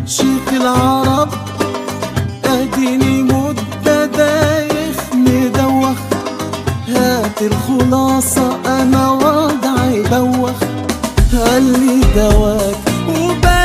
شيخ العرب اديني مدة دايخ مدوخ هات الخلاصة انا وضعي بوخ قال لي دواك وبقى